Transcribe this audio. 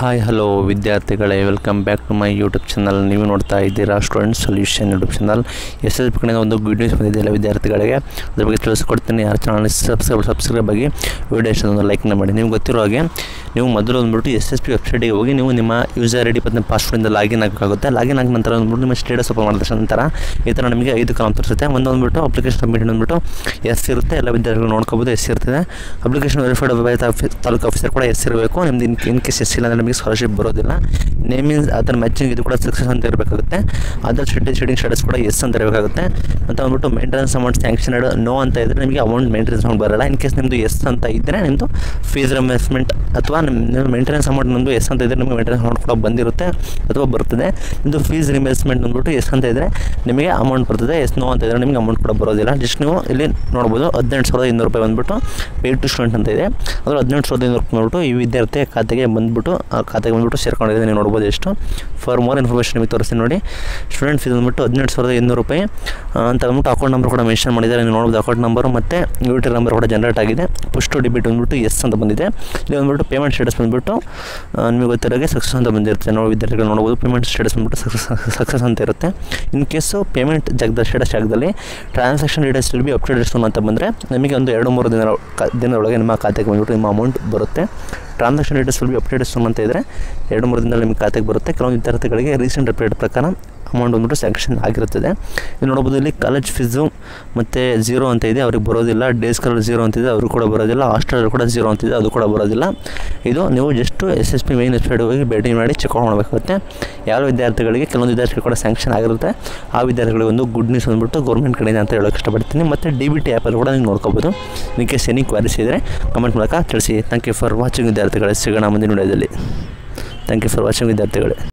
hi hello ವಿದ್ಯಾರ್ಥಿಗಳೇ welcome back to my YouTube channel ನೀವು ನೋಡ್ತಾ ಇದ್ದೀರಾ student solution YouTube channel S S ಕಡೆಯಿಂದ ಒಂದು ಗುಡ್ ನ್ಯೂಸ್ ಬಂದಿದೆ ಎಲ್ಲ ವಿದ್ಯಾರ್ಥಿಗಳಿಗೆ ಅದ್ರ ಬಗ್ಗೆ ತಿಳಿಸ್ಕೊಡ್ತೀನಿ ಯಾರು ಚಾನಲ್ ಸಬ್ಸ್ಕ್ರೈಬ್ ಸಬ್ಸ್ಕ್ರೈಬ್ ಆಗಿ ವಿಡಿಯೋ ಇಷ್ಟ ಒಂದು ಲೈಕ್ನ ಮಾಡಿ ನಿಮ್ಗೆ ಗೊತ್ತಿರೋ ಹಾಗೆ ನೀವು ಮೊದಲು ಬಂದ್ಬಿಟ್ಟು ಎಸ್ ಎಸ್ ಪಿ ವೆಬ್ಸೈಟಿಗೆ ಹೋಗಿ ನೀವು ನಿಮ್ಮ ಯೂಸರ್ ಐ ಡಿ ಮತ್ತು ಪಾಸ್ವರ್ಡಿಂದ ಲಾಗಿನ್ ಆಗಬೇಕಾಗುತ್ತೆ ಲಾಗಿನ್ ಆದ ನಂತರ ಬಂದ್ಬಿಟ್ಟು ನಿಮ್ಮ ಸ್ಟೇಟಸ್ ಓಪನ್ ಮಾಡಿದ ನಂತರ ಈ ಥರ ನಿಮಗೆ ಐದು ಕಾಲಮ್ ತೋರಿಸುತ್ತೆ ಒಂದು ಬಂದ್ಬಿಟ್ಟು ಅಪ್ಲಿಕೇಶನ್ ಸಬ್ಮಿಟ್ ಬಂದ್ಬಿಟ್ಟು ಎಸ್ ಇರುತ್ತೆ ಎಲ್ಲ ವಿದ್ಯಾರ್ಥಿಗಳು ನೋಡ್ಕೋಬೋದು ಎಸ್ ಇರ್ತದೆ application verified by taluk officer ಕೂಡ ಎಸ್ ಇರಬೇಕು ನಿಮ್ದು ಇನ್ ಇನ್ ಕೇಸ್ ಎಸ್ ಇಲ್ಲ ಅಂದರೆ ನಿಮಗೆ ಸ್ಕಾಲರ್ಶಿಪ್ ಬರೋದಿಲ್ಲ ನೇಮ್ ಮೀನ್ಸ್ ಅದರ ಮ್ಯಾಚಿಂಗ್ ಇದು ಕೂಡ ಸಕ್ಸಸ್ ಅಂತ ಇರಬೇಕಾಗುತ್ತೆ ಅದರ ಶೆಡ್ಡಿಂಗ್ ಶೆಡ್ಡಿಂಗ್ ಸ್ಟೇಟಸ್ ಕೂಡ ಎಸ್ ಅಂತ ಇರಬೇಕಾಗುತ್ತೆ ಮತ್ತು ಬಂದ್ಬಿಟ್ಟು ಮೇಂಟೆನೆನ್ಸ್ ಅಮೌಂಟ್ ಸ್ಯಾಂಕ್ಷನ್ಡ್ ನೋ ಅಂತ ಇದ್ದರೆ ನಿಮಗೆ ಅಮೌಂಟ್ ಮೇಂಟೆನೆನ್ಸ್ ಅಮೌಂಟ್ ಬರಲ್ಲ ಇನ್ ಕೇಸ್ ನಿಮ್ಮದು ಎಸ್ ಅಂತ ಇದ್ದರೆ ನಿಮ್ಮದು ಫೀಸ್ ರಿಮೆಂಬರ್ಸ್ಮೆಂಟ್ ಅಥವಾ ನಿಮ್ಮ ಮೇಂಟೆನೆನ್ಸ್ ಅಮೌಂಟ್ ನಿಮ್ಮದು ಎಸ್ ಅಂತ ಇದ್ದರೆ ನಿಮಗೆ ಮೇಂಟೆನೆನ್ಸ್ ಅಮೌಂಟ್ ಕೂಡ ಬಂದಿರುತ್ತೆ ಅಥವಾ ಬರ್ತದೆ ನಿಮ್ಮದು ಫೀಸ್ ರಿಮೆಂಬರ್ಸ್ಮೆಂಟ್ ಬಂದ್ಬಿಟ್ಟು ಎಸ್ ಅಂತ ಇದ್ದರೆ ನಿಮಗೆ ಅಮೌಂಟ್ ಬರ್ತದೆ ಎಸ್ ನೋ ಅಂತ ಇದ್ದರೆ ನಿಮಗೆ ಅಮೌಂಟ್ ಕೂಡ ಬರೋದಿಲ್ಲ ಜಸ್ಟ್ ನೀವು ಇಲ್ಲಿ ನೋಡ್ಬೋದು ಹದಿನೆಂಟು ಸಾವಿರದ ಇನ್ನೂರು ರೂಪಾಯಿ ಬಂದ್ಬಿಟ್ಟು ಪೇ ಟು ಸ್ಟೂಡೆಂಟ್ ಅಂತ ಇದೆ ಅದರ ಹದಿನೆಂಟು ಸಾವಿರದ ಇನ್ನೂರು ರೂಪಾಯಿ ಬಂದ್ಬಿಟ್ಟು ಈ ವಿದ್ಯಾರ್ಥಿ ಖಾತೆಗೆ ಬಂದ್ಬಿಟ್ಟು ಆ ಖಾತೆಗೆ ಬಂದ್ಬಿಟ್ಟು ಸೇರ್ಕೊಂಡಿದೆ ನೀವು ನೋಡ್ಬೋದು ಎಷ್ಟು ಫಾರ್ ಮೋರ್ ಇನ್ಫಾರ್ಮೇಷನ್ ನಿಮಗೆ ತೋರಿಸ್ತೀನಿ ನೋಡಿ ಸ್ಟೂಡೆಂಟ್ ಫೀಸ್ ಬಂದ್ಬಿಟ್ಟು ಹದಿನೆಂಟು ಸಾವಿರದ ಇನ್ನೂರು ರೂಪಾಯಿ ಆ, ಅಂತ ಬಂದ್ಬಿಟ್ಟು ಅಕೌಂಟ್ ನಂಬರ್ ಕೂಡ ಮೆನ್ಷನ್ ಮಾಡಿದ್ದಾರೆ ನೀವು ನೋಡ್ಬೋದು ಅಕೌಂಟ್ ನಂಬರು ಮತ್ತು ಯು ಟಿ ನಂಬರ್ ಕೂಡ ಜನರೇಟ್ ಆಗಿದೆ ಪುಸ್ಟ್ ಟು ಡಿಬಿಟ್ ಬಂದ್ಬಿಟ್ಟು ಎಸ್ ಅಂತ ಬಂದಿದೆ ಇಲ್ಲಿ ಬಂದ್ಬಿಟ್ಟು ಪೇಮೆಂಟ್ ಸ್ಟೇಟಸ್ ಬಂದ್ಬಿಟ್ಟು ಆ, ನಿಮಗೆ ಗೊತ್ತಿರೋಗೆ ಸಕ್ಸಸ್ ಅಂತ ಬಂದಿರುತ್ತೆ ನಾವು ವಿದ್ಯಾರ್ಥಿಗಳು ನೋಡ್ಬೋದು ಪೇಮೆಂಟ್ ಸ್ಟೇಟಸ್ ಬಂದ್ಬಿಟ್ಟು ಸಕ್ಸಸ್ ಸಕ್ಸಸ್ ಅಂತ ಇರುತ್ತೆ ಇನ್ ಕೇಸು ಪೇಮೆಂಟ್ ಜಾಗದ ಸ್ಟೇಟಸ್ ಜಾಗದಲ್ಲಿ transaction details will be update soon ಅಂತ ಬಂದರೆ ನಿಮಗೆ ಒಂದು ಎರಡು ಮೂರು ದಿನ ದಿನದೊಳಗೆ ನಿಮ್ಮ ಖಾತೆಗೆ ಬಂದ್ಬಿಟ್ಟು ನಿಮ್ಮ ಅಮೌಂಟ್ ಬರುತ್ತೆ transaction details will be update soon ಅಂತ ಇದ್ದರೆ ಎರಡು ಮೂರು ದಿನದಲ್ಲಿ ನಿಮ್ಮ ಖಾತೆಗೆ ಬರುತ್ತೆ ಕೆಲವೊಂದು ವಿದ್ಯಾರ್ಥಿಗಳಿಗೆ ರೀಸೆಂಟ್ ಅಪ್ಡೇಟ್ ಪ್ರಕಾರ ಅಮೌಂಟ್ ಬಂದ್ಬಿಟ್ಟು ಸ್ಯಾಂಕ್ಷನ್ ಆಗಿರುತ್ತದೆ ಇದು ನೋಡ್ಬೋದು ಇಲ್ಲಿ ಕಾಲೇಜ್ ಫೀಸು ಮತ್ತು ಝೀರೋ ಅಂತ ಇದೆ ಅವ್ರಿಗೆ ಬರೋದಿಲ್ಲ ಡೇಸ್ ಕಲರ್ ಝೀರೋ ಅಂತಿದೆ ಅವರು ಕೂಡ ಬರೋದಿಲ್ಲ ಹಾಸ್ಟೆಲ್ ಕೂಡ ಝೀರೋ ಅಂತಿದೆ ಅದು ಕೂಡ ಬರೋದಿಲ್ಲ ಇದು ನೀವು just S S P main website ಹೋಗಿ ಭೇಟಿ ಮಾಡಿ ಚೆಕ್ ಮಾಡಬೇಕಾಗುತ್ತೆ ಯಾವ ವಿದ್ಯಾರ್ಥಿಗಳಿಗೆ ಕೆಲವೊಂದು ವಿದ್ಯಾರ್ಥಿಗಳು ಕೂಡ ಸ್ಯಾಂಕ್ಷನ್ ಆಗಿರುತ್ತೆ ಆ ವಿದ್ಯಾರ್ಥಿಗಳಿಗೆ ಒಂದು ಗುಡ್ ನ್ಯೂಸ್ ಬಂದ್ಬಿಟ್ಟು ಗೌರ್ಮೆಂಟ್ ಕಡೆಯಿಂದ ಅಂತ ಹೇಳೋಕೆ ಇಷ್ಟಪಡ್ತೀನಿ ಮತ್ತು ಡಿ ಬಿ ಟಿ ಆ್ಯಪಲ್ಲಿ ಕೂಡ ನೀವು ನೋಡ್ಕೋಬೋದು ಇನ್ ಕೇಸ್ ಎನಿ ಕ್ವಾರೀಸ್ ಇದ್ದರೆ ಕಮೆಂಟ್ ಮೂಲಕ ತಿಳಿಸಿ ಥ್ಯಾಂಕ್ ಯು ಫಾರ್ ವಾಚಿಂಗ್ ವಿದ್ಯಾರ್ಥಿಗಳೇ ಸಿಗೋಣ ಮುಂದಿನ ವಿಡಿಯೋದಲ್ಲಿ ಥ್ಯಾಂಕ್ ಯು ಫಾರ್ ವಾಚಿಂಗ್ ವಿದ್ಯಾರ್ಥಿಗಳೇ